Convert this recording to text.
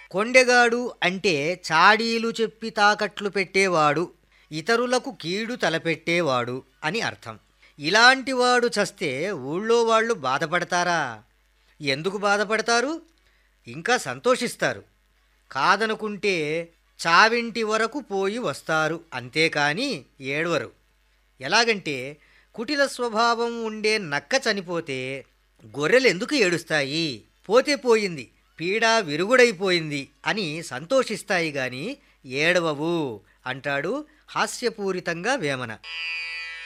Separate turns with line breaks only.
కొండెగాడు అంటే చాడీలు చెప్పి తాకట్లు పెట్టేవాడు ఇతరులకు కీడు తలపెట్టేవాడు అని అర్థం ఇలాంటి వాడు చస్తే ఊళ్ళో వాళ్ళు బాధపడతారా ఎందుకు బాధపడతారు ఇంకా సంతోషిస్తారు కాదనుకుంటే చావింటి వరకు పోయి వస్తారు అంతేకాని ఏడవరు ఎలాగంటే కుటిల స్వభావం ఉండే నక్క చనిపోతే గొర్రెలు ఎందుకు ఏడుస్తాయి పోతే పోయింది పీడ విరుగుడైపోయింది అని సంతోషిస్తాయి గాని ఏడవవు అంటాడు హాస్యపూరితంగా వేమన